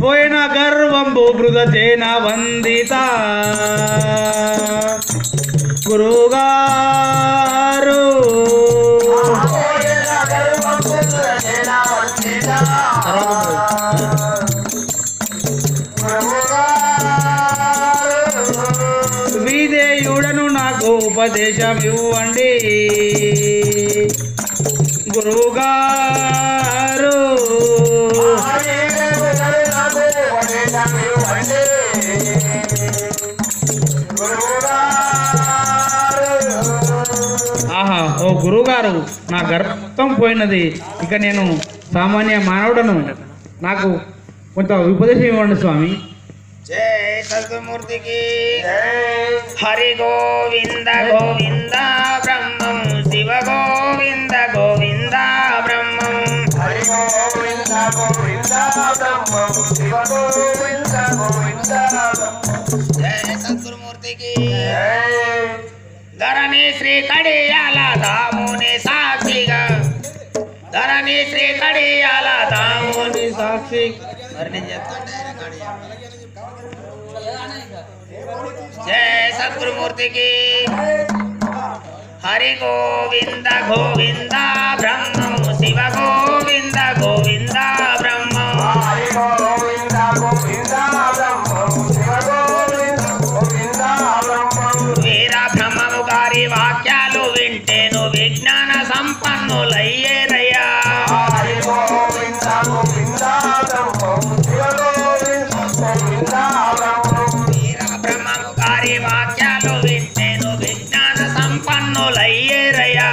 పోయిన గర్వంబు మృగజేన వందిత గురుగారు విధేయుడను నాకు ఉపదేశం ఇవ్వండి గురువుగారు ఆహా ఓ గురువుగారు నా గర్భం పోయినది ఇక నేను సామాన్య మానవుడను నాకు కొంత ఉపదేశం ఇవ్వండి స్వామి జయ సద్గురుమూర్తికి హరి గోవింద గోవింద బ్రహ్మం శివ గోవింద గోవింద బ్రహ్మం జయ సద్గురుమూర్తికి ధరణి శ్రీ కడియాల దాముని సాక్షిగా ధరణి శ్రీ కడియాల దాముని సాక్షి మరి నేను చెప్తుంటే జయ సద్గురుమూర్తికి హరి గోవింద గోవింద బ్రహ్మం శివ గోవింద గోవింద బ్రహ్మం వీర బ్రహ్మము గారి వాక్యాలు వింటేను విజ్ఞాన సంపన్నులయ్యేరయ్యా వీర బ్రహ్మము గారి వాక్యాలు వింటేను విజ్ఞాన సంపన్నులయ్యేరయ్యా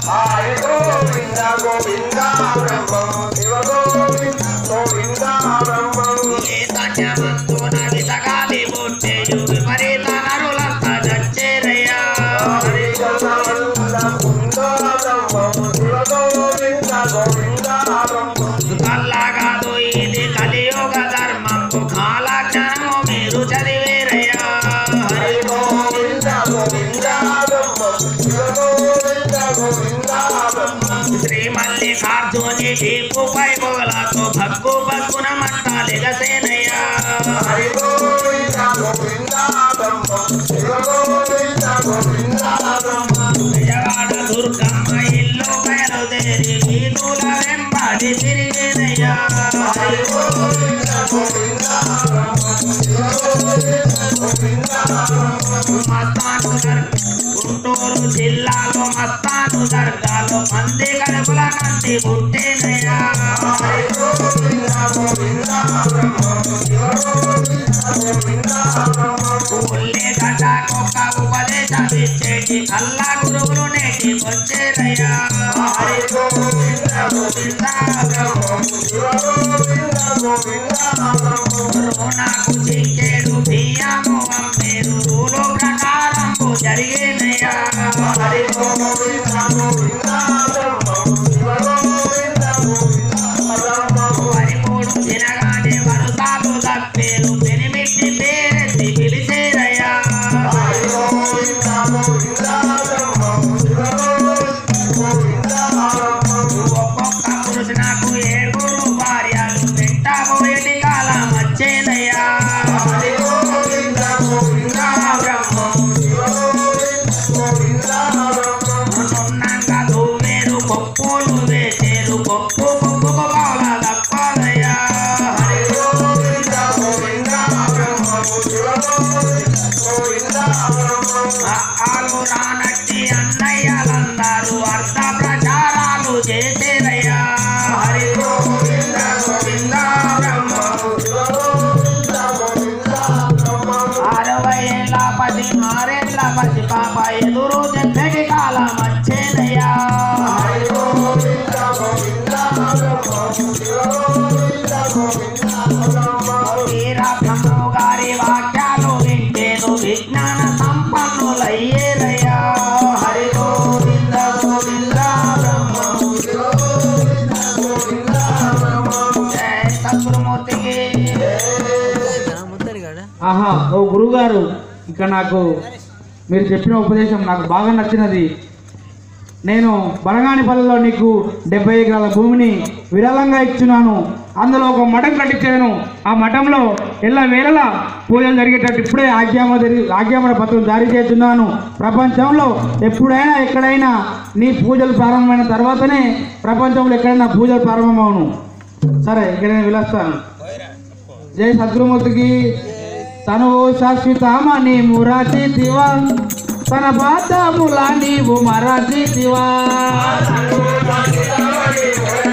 చైతన్యమంతున విసగాలి పుట్టేయు విపరీత నరులంతా చచ్చేరయ్యా కల్లాగాదు ఇది కలియుగ ధర్మము కాలక్షణము మీరు చదివేరయ్యా హరి శ్రీ మల్లికార్జుని దీపుపై పొగలతో భక్కు భక్కున మంటాలిగసేనయ్యా విజయవాడ దుర్గమ్మ ఇల్లు బయలుదేరి వీధుల వెంబడి తిరిగేనయ్యా మస్తాను దర్- గుంటూరు జిల్లాలో మస్తాను దర్గాలో మంది కడుపుల కంటి పుట్టేనయ్యా ఉల్లి గడ్డకొక్క ఉపదేశం ఇచ్చేటి కల్లా గురువులు నేటి వచ్చేరయ్యా హరి గోవింద గోవింద రోణకు చిక్కేడు బియ్యము అమ్మేరు రూలు ప్రకారం జరిగేనయ్యా హరి పరిమూడు తినగానే వరుసాలు తప్పేరు పెనిమిటి పేరెత్తి పిలిచేరయ్యా ఒక్కొక్క పురుషునకు ఏడుగురు భార్యలు పెట్టబోయేటి కాలం వచ్చేనయ్యా ఉన్నాక ధూమేరు కొప్పులు వేసేరు కొప్పు కొప్పుకు పాల తప్పదయ్యా ఆలు రానట్టి అన్నయ్యలందరూ అర్థ ప్రచారాలు చేసేరయ్యా హరి గోవింద గోవింద బ్రహ్మ అరవై ఏళ్ళ పది ఆరేళ్ళ పది పాప ఎదురు చెప్పేటి కాలం వచ్చేనయ్యా హరి గోవింద గోవింద వీర బ్రహ్మ గారి వాక్యాలు వింటేను విజ్ఞాన సంపన్నులయ్యేరయ్యా హరి గోవింద గోవింద బ్రహ్మ జయ సద్గురుమూర్తికి ఆహా ఓ గురువుగారు ఇక నాకు మీరు చెప్పిన ఉపదేశం నాకు బాగా నచ్చినది నేను బనగానిపల్లిలో నీకు డెబ్బై ఎకరాల భూమిని విరాళంగా ఇచ్చున్నాను అందులో ఒక మఠం కట్టించాను ఆ మఠంలో ఎల్ల వేళలా పూజలు జరిగేటట్టు ఇప్పుడే ఆజ్ఞామ జరిగి ఆజ్ఞామన పత్రం జారీ చేస్తున్నాను ప్రపంచంలో ఎప్పుడైనా ఎక్కడైనా నీ పూజలు ప్రారంభమైన తర్వాతనే ప్రపంచంలో ఎక్కడైనా పూజలు ప్రారంభమవును సరే ఇక్కడ నేను విలుస్తాను జై సద్గురుమూర్తికి తను శాశ్వతమ నీ మురాచి దివా తన పాదముల నీవు మరాచి దివా ఓ